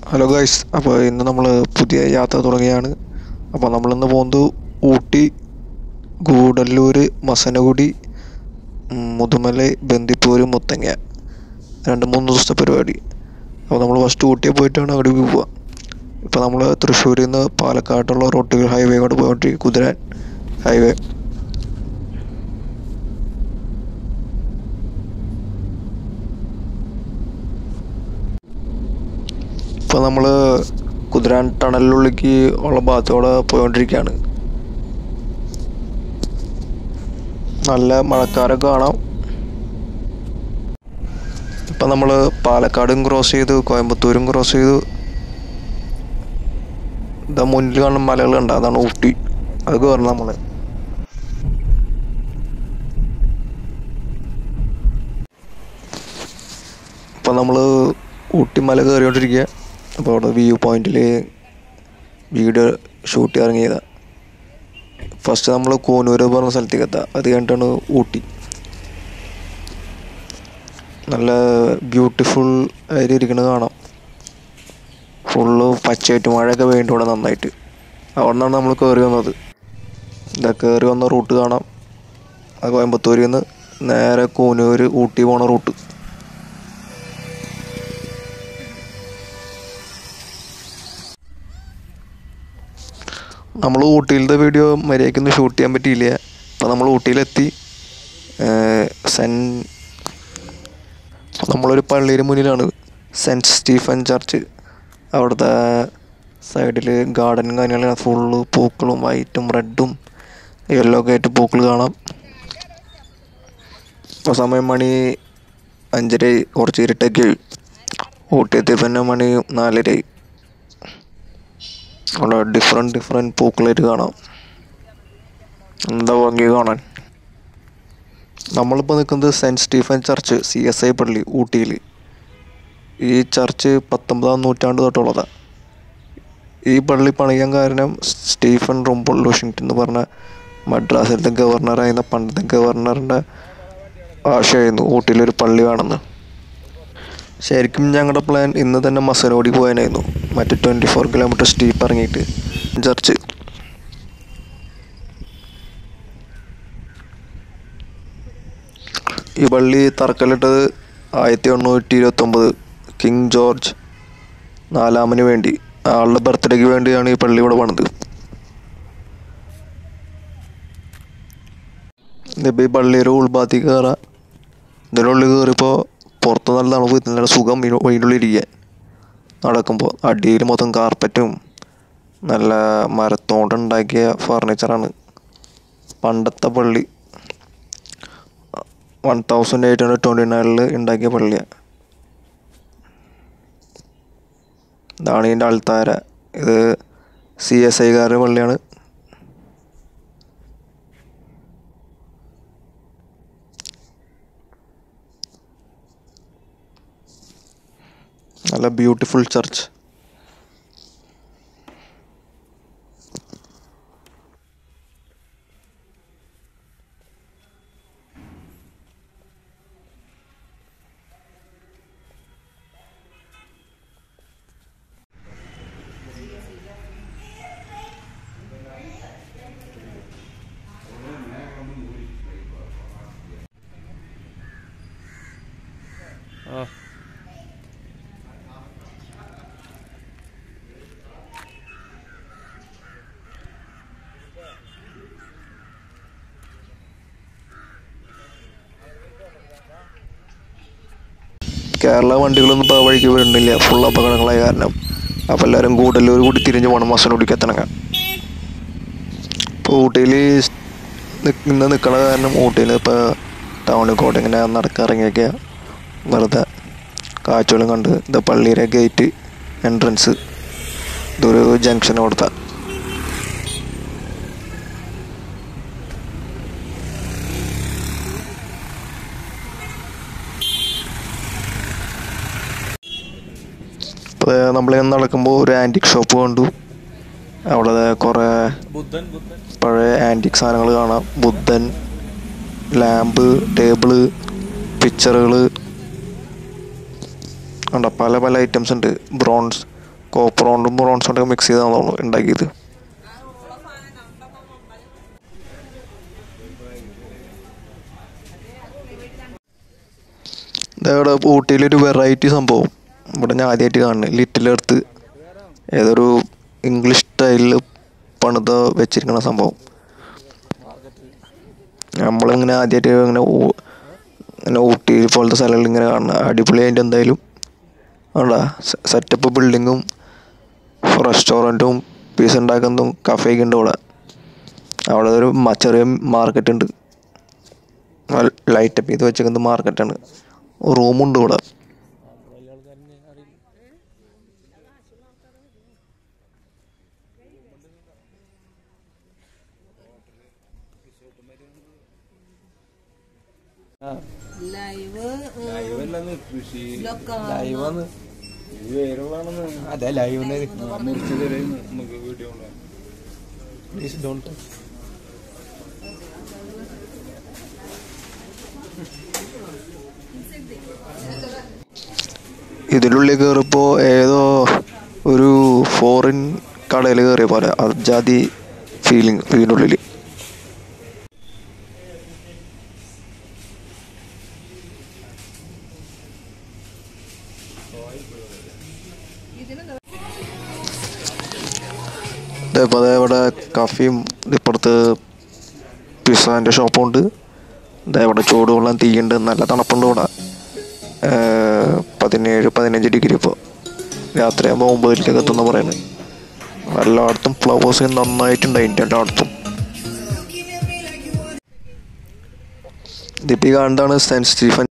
hello guys അപ്പോൾ ഇന്ന് നമ്മൾ പുതിയ യാത്ര തുടങ്ങിയാണ് അപ്പോൾ നമ്മളിന്ന് പോകുന്നത് ഊട്ടി ഗൂഡല്ലൂർ മസനഗുഡി ഉം, മുതുമല ബന്ദിപ്പൂർ മുത്തങ്ങ രണ്ട് മൂന്ന് ദിവസത്തെ പരിപാടി അപ്പോൾ നമ്മൾ ഫസ്റ്റ് ഊട്ടിയിൽ പോയിട്ടാണ് അവിടേക്ക് പോവുക ഇപ്പോൾ നമ്മൾ തൃശ്ശൂരിൽ നിന്ന് പാലക്കാട്ടുള്ള റോട്ടുകൾ ഹൈവേ കൂടെ പോയിക്കൊണ്ടിരിക്കും കുതിരാൻ ഹൈവേ ഇപ്പോൾ നമ്മൾ കുതിരാൻ ടണലിനുള്ളിലേക്ക് ഉള്ള ഭാഗത്തൂടെ പോയിക്കൊണ്ടിരിക്കുകയാണ് നല്ല മഴക്കാരൊക്കെ കാണാം ഇപ്പം നമ്മൾ പാലക്കാടും ക്രോസ് ചെയ്തു കോയമ്പത്തൂരും ക്രോസ് ചെയ്തു ഇതാ മുന്നിൽ കാണുന്ന മലകൾ കണ്ട അതാണ് ഊട്ടി അത് കയറണം നമ്മൾ ഇപ്പം നമ്മൾ ഊട്ടി മല കയറിക്കൊണ്ടിരിക്കുക അപ്പോൾ അവിടെ വ്യൂ പോയിന്റിൽ വീഡിയോ ഷൂട്ട് ഇറങ്ങിയതാണ് ഫസ്റ്റ് നമ്മൾ കൂനൂർ പറഞ്ഞ സ്ഥലത്തേക്ക് എത്താം അത് കഴിഞ്ഞിട്ടാണ് ഊട്ടി നല്ല ബ്യൂട്ടിഫുൾ ആയിട്ട് ഇരിക്കുന്നത് കാണാം ഫുള്ള് പച്ചയായിട്ട് മഴയൊക്കെ വേണ്ടി ഇവിടെ നന്നായിട്ട് അവിടെ നിന്നാണ് നമ്മൾ കയറി വന്നത് ഇതാ കയറി വന്ന റൂട്ട് കാണാം അത് കോയമ്പത്തൂരിൽ നിന്ന് നേരെ കൂനൂർ ഊട്ടി പോണ റൂട്ട് നമ്മൾ ഊട്ടിയിലത്തെ വീഡിയോ മര്യാദയ്ക്കൊന്നും ഷൂട്ട് ചെയ്യാൻ പറ്റിയില്ല അപ്പോൾ നമ്മൾ ഊട്ടിയിലെത്തി ഏർ സെൻ നമ്മളൊരു പള്ളിയുടെ മുന്നിലാണ് സെൻറ്റ് സ്റ്റീഫൻ ചർച്ച് അവിടുത്തെ സൈഡിൽ ഗാർഡൻ കാര്യങ്ങളും ഫുള്ള് പൂക്കളും വൈറ്റും റെഡും യെല്ലോ ഒക്കെ ആയിട്ട് പൂക്കൾ കാണാം ഇപ്പോൾ സമയം മണി അഞ്ചര കുറച്ച് ഇരുട്ടൊക്കെ ആയി ഊട്ടി എത്തിയപ്പോൾ തന്നെ മണി നാലരയായി അവിടെ ഡിഫറെൻറ്റ് ഡിഫറെൻറ്റ് പൂക്കളായിട്ട് കാണാം എന്താ ഭംഗി കാണാൻ നമ്മളിപ്പോൾ നിൽക്കുന്നത് Saint Stephen church C S I പള്ളി ഊട്ടിയിൽ ഈ ചർച്ച് പത്തൊമ്പതാം നൂറ്റാണ്ട് തൊട്ടുള്ളതാണ് ഈ പള്ളി പണിയാൻ കാരണം സ്റ്റീഫൻ റോംബോൾ വാഷിങ്ടൺ എന്ന് പറഞ്ഞ മദ്രാസിലത്തെ ഗവർണറായിരുന്ന പണ്ടത്തെ ഗവർണറിൻ്റെ ആശയമായിരുന്നു ഊട്ടിയിലൊരു പള്ളി വേണമെന്ന് ശരിക്കും ഞങ്ങളുടെ പ്ലാൻ ഇന്ന് തന്നെ മസനോടി പോകാനായിരുന്നു മറ്റേ ട്വൻറ്റി ഫോർ കിലോമീറ്റർ സ്റ്റീപ്പ് ഇറങ്ങിയിട്ട് ചർച്ച് ഈ പള്ളി തറക്കല്ലിട്ടത് ആയിരത്തി എണ്ണൂറ്റി ഇരുപത്തൊമ്പത് കിങ് ജോർജ് നാലാമന് വേണ്ടി ആളുടെ ബർത്ത്ഡേക്ക് വേണ്ടിയാണ് ഈ പള്ളി ഇവിടെ പണിത് ഇതിപ്പോൾ ഈ പള്ളിയുടെ ഉൾഭാഗത്തേക്ക് കയറാം ഇതിനുള്ളിൽ കയറിയപ്പോൾ പുറത്ത് നല്ല തണുപ്പ് നല്ല സുഖം ഇതിന് അതിൻ്റെ ഉള്ളിൽ ഇരിക്കാൻ നടക്കുമ്പോൾ അടിയിൽ മൊത്തം കാർപ്പറ്റും നല്ല മരത്തോണ്ടുണ്ടാക്കിയ ഫർണിച്ചറാണ് പണ്ടത്തെ പള്ളി one thousand eight hundred twenty നയനിൽ ഉണ്ടാക്കിയ പള്ളിയാണ് ഇതാണ് ഇതിൻ്റെ അൾത്താര ഇത് സി എസ് ഐക്കാരുടെ പള്ളിയാണ് നല്ല ബ്യൂട്ടിഫുൾ ചർച്ച് കേരള വണ്ടികളൊന്നും ഇപ്പോൾ ആ വഴിക്ക് വിടുന്നില്ല ഫുൾ അപകടങ്ങളായ കാരണം അപ്പോൾ എല്ലാവരും കൂടല്ലൂർ കൂടി തിരിഞ്ഞ് പോകണം മസനോടിക്ക് എത്തണങ്ങ ഇപ്പോൾ ഊട്ടിയിൽ ഇന്ന് നിൽക്കണ കാരണം ഊട്ടിയിൽ ഇപ്പോൾ ടൗണിൽ കൂടെ ഇങ്ങനെ നടക്കിറങ്ങിയൊക്കെ വെറുതെ കാഴ്ചകളും കണ്ട് ഇത് പള്ളിയുടെ ഗേറ്റ് എൻട്രൻസ് ഇതൊരു ജംഗ്ഷൻ കൊടുത്ത ഇപ്പോൾ നമ്മളിങ്ങനെ നടക്കുമ്പോൾ ഒരു ആൻറ്റിക് ഷോപ്പ് കണ്ടു അവിടെ കുറേ ബുദ്ധൻ ബുദ്ധൻ പഴയ ആൻറ്റിക് സാധനങ്ങൾ കാണാം ബുദ്ധൻ ലാമ്പ് ടേബിള് പിക്ചറുകൾ കണ്ട പല പല ഐറ്റംസ് ഉണ്ട് ബ്രോൺസ് കോപ്പർ കൊണ്ടും ബ്രോൺസ് കൊണ്ടൊക്കെ മിക്സ് ചെയ്താണെന്ന് തോന്നുന്നു ഉണ്ടാക്കിയത് ഇതവിടെ ഊട്ടിയിലൊരു വെറൈറ്റി സംഭവം ഇവിടെ ഞാൻ ആദ്യമായിട്ട് കാണുന്നത് ലിറ്റിൽ എർത്ത് ഏതൊരു ഇംഗ്ലീഷ് സ്റ്റൈലിൽ പണിത വെച്ചിരിക്കുന്ന സംഭവം നമ്മളിങ്ങനെ ആദ്യമായിട്ട് ഇങ്ങനെ ഊ- ഇങ്ങനെ ഊട്ടി പോലത്തെ സ്ഥലങ്ങളിൽ ഇങ്ങനെ കാണുന്നത് അടിപൊളി അതിൻ്റെ എന്തായാലും ആണ്ടാ സെറ്റപ്പ് ബിൽഡിങ്ങും റെസ്റ്റോറൻറ്റും പീസ് ഉണ്ടാക്കുന്നതും കഫേയൊക്കെ ഉണ്ട് ഇവിടെ അവിടെ ഒരു മ- ചെറിയ മാർക്കറ്റ് ഉണ്ട് ലൈറ്റപ്പ് ചെയ്ത് വെച്ചേക്കുന്നത് മാർക്കറ്റാണ് റൂമുണ്ട് ഇവിടെ ലൈവ് ലൈവല്ലെന്ന് കൃഷി ലൊക്ക- ലൈവാന്ന് ഇത് വേരുള്ളതാണെന്ന് അതെ ലൈവ് മുറിച്ച് തരും നമുക്ക് വീഡിയോ ഉണ്ടാവും പ്ലീസ് ഡോണ്ട് ഇതിനുള്ളിൽ കയറിയപ്പോൾ ഏതോ ഒരു ഫോറിൻ കടയിൽ കയറിയ പോലെ അജാതി ഫീലിംഗ് ഇതിൻ്റെ ഉള്ളിൽ ഇതേപ്പോൾ അതേ ഇവിടെ കഫിയും ഇപ്പുറത്ത് പിസ്സാൻ്റെ ഷോപ്പും ഉണ്ട് ഇതേ ഇവിടെ ചൂടുവെള്ളം തീയുണ്ട് നല്ല തണുപ്പുണ്ട് ഇവിടെ ഏഹ് പതിനേഴ് പതിനഞ്ച് ഡിഗ്രി ഇപ്പോൾ രാത്രിയാകുമ്പോൾ ഒമ്പതിലേക്ക് എത്തുന്ന പറയുന്നത് എല്ലായിടത്തും ഫ്ലവേഴ്സ് നന്നായിട്ടുണ്ടായിട്ട് എല്ലായിടത്തും ഇതിപ്പോൾ ഈ കാണുന്നതാണ് സെൻറ്റ് സ്റ്റീഫൻ